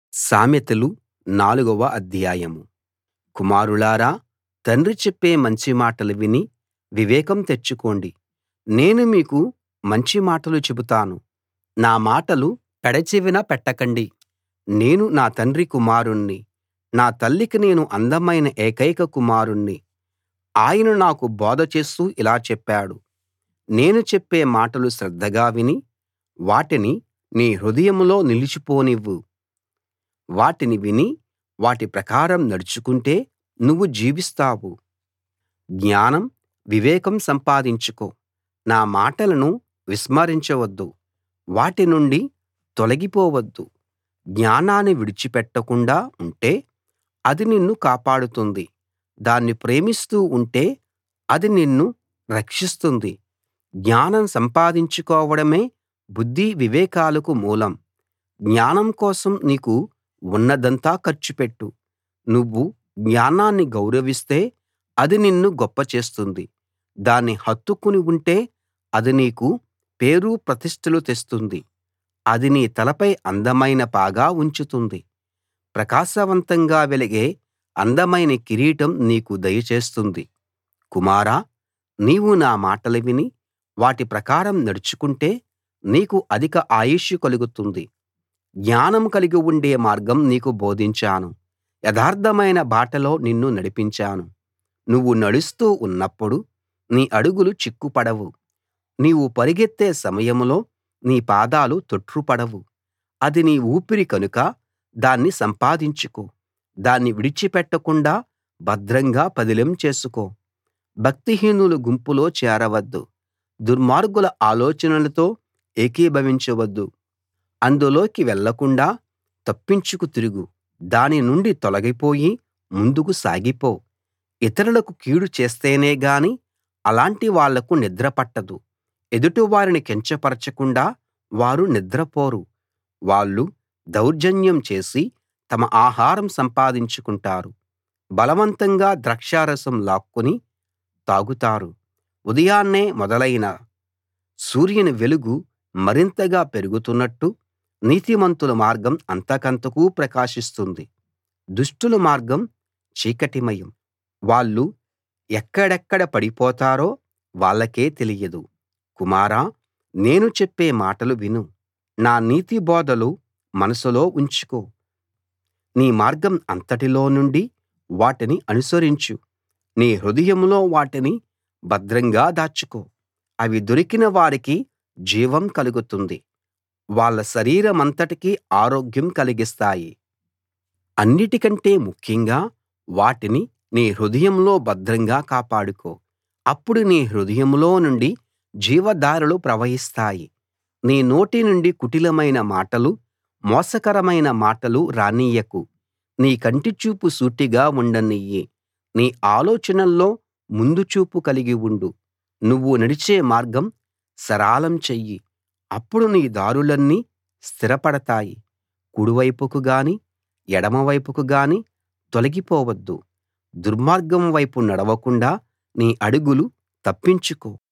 సామెతలు నాలుగవ అధ్యాయం కుమారులారా తండ్రి చెప్పే మంచి మాటలు విని వివేకం తెచ్చుకోండి నేను మీకు మంచి మాటలు చెబుతాను నా మాటలు పెడచెవిన పెట్టకండి నేను నా తండ్రి కుమారుణ్ణి నా తల్లికి నేను అందమైన ఏకైక కుమారుణ్ణి ఆయన నాకు బోధ చేస్తూ ఇలా చెప్పాడు నేను చెప్పే మాటలు శ్రద్ధగా విని వాటిని నీ హృదయంలో నిలిచిపోనివ్వు వాటిని విని వాటి ప్రకారం నడుచుకుంటే నువ్వు జీవిస్తావు జ్ఞానం వివేకం సంపాదించుకో నా మాటలను విస్మరించవద్దు వాటి నుండి తొలగిపోవద్దు జ్ఞానాన్ని విడిచిపెట్టకుండా ఉంటే అది నిన్ను కాపాడుతుంది దాన్ని ప్రేమిస్తూ ఉంటే అది నిన్ను రక్షిస్తుంది జ్ఞానం సంపాదించుకోవడమే బుద్ధి వివేకాలకు మూలం జ్ఞానం కోసం నీకు ఉన్నదంతా ఖర్చుపెట్టు నువ్వు జ్ఞానాన్ని గౌరవిస్తే అది నిన్ను గొప్ప చేస్తుంది దాన్ని హత్తుకుని ఉంటే అది నీకు పేరు ప్రతిష్టలు తెస్తుంది అది నీ తలపై అందమైన పాగా ఉంచుతుంది ప్రకాశవంతంగా వెలిగే అందమైన కిరీటం నీకు దయచేస్తుంది కుమారా నీవు నా మాటలు విని వాటి ప్రకారం నడుచుకుంటే నీకు అధిక ఆయుష్షు కలుగుతుంది జ్ఞానం కలిగి ఉండే మార్గం నీకు బోధించాను యథార్థమైన బాటలో నిన్ను నడిపించాను నువ్వు నడుస్తూ ఉన్నప్పుడు నీ అడుగులు చిక్కుపడవు నీవు పరుగెత్తే సమయంలో నీ పాదాలు తొట్రుపడవు అది నీ ఊపిరి కనుక దాన్ని సంపాదించుకో దాన్ని విడిచిపెట్టకుండా భద్రంగా పదిలం చేసుకో భక్తిహీనుల గుంపులో చేరవద్దు దుర్మార్గుల ఆలోచనలతో ఏకీభవించవద్దు అందులోకి వెళ్ళకుండా తప్పించుకు తిరుగు దాని నుండి తొలగిపోయి ముందుకు సాగిపో ఇతరులకు కీడు చేస్తేనే గాని అలాంటి వాళ్లకు నిద్ర పట్టదు ఎదుటివారిని కించపరచకుండా వారు నిద్రపోరు వాళ్ళు దౌర్జన్యం చేసి తమ ఆహారం సంపాదించుకుంటారు బలవంతంగా ద్రాక్షారసం లాక్కుని తాగుతారు ఉదయాన్నే మొదలైన సూర్యుని వెలుగు మరింతగా పెరుగుతున్నట్టు నీతిమంతుల మార్గం అంతకంతకూ ప్రకాశిస్తుంది దుష్టుల మార్గం చీకటిమయం వాళ్ళు ఎక్కడెక్కడ పడిపోతారో వాళ్ళకే తెలియదు కుమారా నేను చెప్పే మాటలు విను నా నీతి బోధలు మనసులో ఉంచుకో నీ మార్గం అంతటిలో నుండి వాటిని అనుసరించు నీ హృదయంలో వాటిని భద్రంగా దాచుకో అవి దొరికిన వారికి జీవం కలుగుతుంది వాళ్ళ శరీరమంతటికీ ఆరోగ్యం కలిగిస్తాయి అన్నిటికంటే ముఖ్యంగా వాటిని నీ హృదయంలో భద్రంగా కాపాడుకో అప్పుడు నీ హృదయంలో నుండి జీవధారలు ప్రవహిస్తాయి నీ నోటి నుండి కుటిలమైన మాటలు మోసకరమైన మాటలు రానియ్యకు నీ కంటి చూపు సూటిగా ఉండనియ్యి నీ ఆలోచనల్లో ముందు చూపు కలిగి ఉండు నువ్వు నడిచే మార్గం సరళం చెయ్యి అప్పుడు నీ దారులన్నీ స్థిరపడతాయి కుడివైపుకు గాని ఎడమవైపుకు గాని తొలగిపోవద్దు దుర్మార్గం వైపు నడవకుండా నీ అడుగులు తప్పించుకో